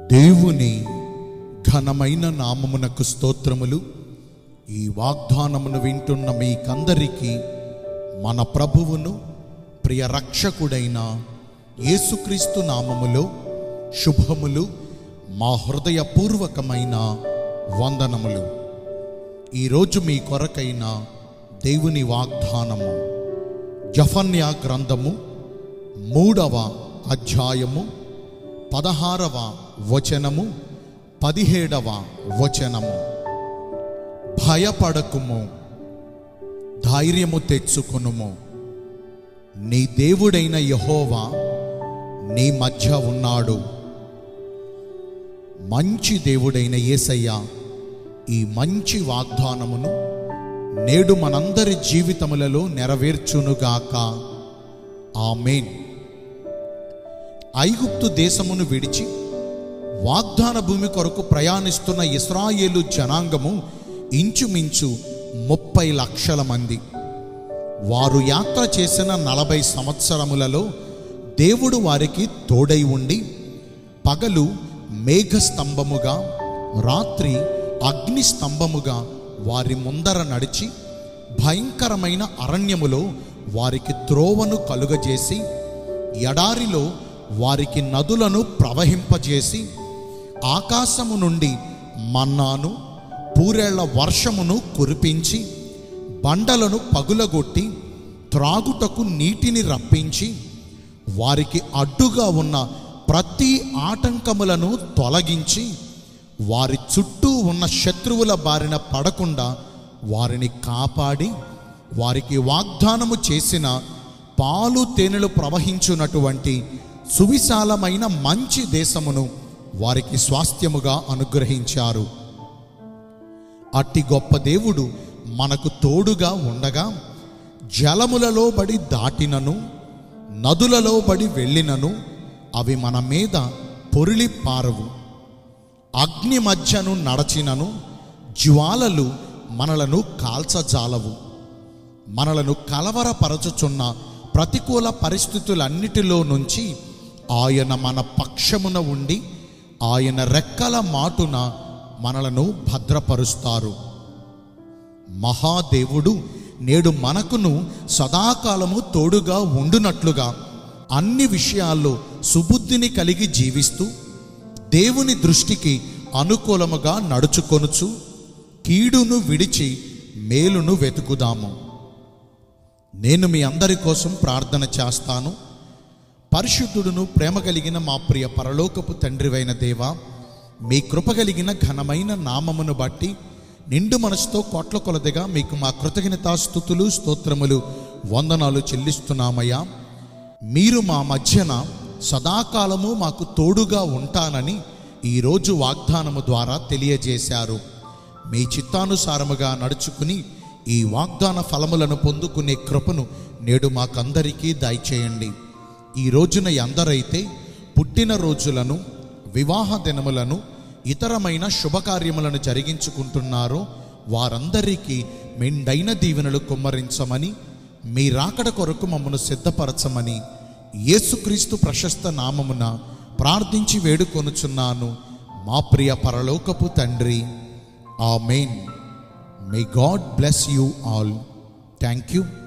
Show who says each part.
Speaker 1: దేవుని ఘనమైన నామమునకు స్తోత్రములు ఈ వాగ్దానమును వింటున్న మీకందరికీ మన ప్రభువును ప్రియ రక్షకుడైన యేసుక్రీస్తు నామములో శుభములు మా హృదయపూర్వకమైన వందనములు ఈరోజు మీ కొరకైన దేవుని వాగ్దానము జఫన్యా గ్రంథము మూడవ అధ్యాయము పదహారవ వచనము పదిహేడవ వచనము భయపడకుము ధైర్యము తెచ్చుకొనుము నీ దేవుడైన యహోవా నీ మధ్య ఉన్నాడు మంచి దేవుడైన యేసయ్య ఈ మంచి వాగ్దానమును నేడు మనందరి జీవితములలో నెరవేర్చునుగాక ఆమెన్ ఐగుప్తు దేశమును విడిచి వాగ్దాన భూమి కొరకు ప్రయాణిస్తున్న ఇస్రాయేలు జనాంగము ఇంచుమించు ముప్పై లక్షల మంది వారు యాత్ర చేసిన నలభై సంవత్సరములలో దేవుడు వారికి తోడై ఉండి పగలు మేఘస్తంభముగా రాత్రి అగ్ని స్తంభముగా వారి ముందర నడిచి భయంకరమైన అరణ్యములో వారికి త్రోవను కలుగజేసి ఎడారిలో వారికి నదులను ప్రవహింపజేసి ఆకాశము నుండి మన్నాను పూరేళ్ల వర్షమును కురిపించి బండలను పగులగొట్టి త్రాగుటకు నీటిని రప్పించి వారికి అడ్డుగా ఉన్న ప్రతి ఆటంకములను తొలగించి వారి చుట్టూ ఉన్న శత్రువుల బారిన పడకుండా వారిని కాపాడి వారికి వాగ్దానము చేసిన పాలు తేనెలు ప్రవహించున్నటువంటి సువిశాలమైన మంచి దేశమును వారికి స్వాస్థ్యముగా అనుగ్రహించారు అట్టి గొప్ప దేవుడు మనకు తోడుగా ఉండగా జలములలో బడి దాటినను నదులలో బడి వెళ్ళినను అవి మన మీద పొరిలి పారవు అగ్ని మధ్యను నడచినను జ్వాలలు మనలను కాల్చజాలవు మనలను కలవరపరచుచున్న ప్రతికూల పరిస్థితులన్నిటిలో నుంచి ఆయన మన పక్షమున ఉండి ఆయన రెక్కల మాటున మనలను భద్రపరుస్తారు మహాదేవుడు నేడు మనకును సదాకాలము తోడుగా ఉండునట్లుగా అన్ని విషయాల్లో సుబుద్ధిని కలిగి జీవిస్తూ దేవుని దృష్టికి అనుకూలముగా నడుచుకొనుచు కీడును విడిచి మేలును వెతుకుదాము నేను మీ అందరి కోసం ప్రార్థన చేస్తాను పరిశుద్ధుడును ప్రేమ కలిగిన మా ప్రియ పరలోకపు తండ్రివైన దేవ మీ కృప కలిగిన ఘనమైన నామమును బట్టి నిండు మనసుతో కోట్ల కొలదిగా మీకు మా కృతజ్ఞతాస్థుతులు స్తోత్రములు వందనాలు చెల్లిస్తున్నామయ్యా మీరు మా మధ్యన సదాకాలము మాకు తోడుగా ఉంటానని ఈరోజు వాగ్దానము ద్వారా తెలియజేశారు మీ చిత్తానుసారముగా నడుచుకుని ఈ వాగ్దాన ఫలములను పొందుకునే కృపను నేడు మాకందరికీ దయచేయండి ఈ రోజున ఎందరైతే పుట్టిన రోజులను వివాహ దినములను ఇతరమైన శుభకార్యములను జరిగించుకుంటున్నారో వారందరికీ మెండైన దీవెనలు కుమ్మరించమని మీ రాకడ కొరకు మమ్మను సిద్ధపరచమని యేసుక్రీస్తు ప్రశస్త నామమున ప్రార్థించి వేడుకొనుచున్నాను మా ప్రియ పరలోకపు తండ్రి amen may God bless you all thank you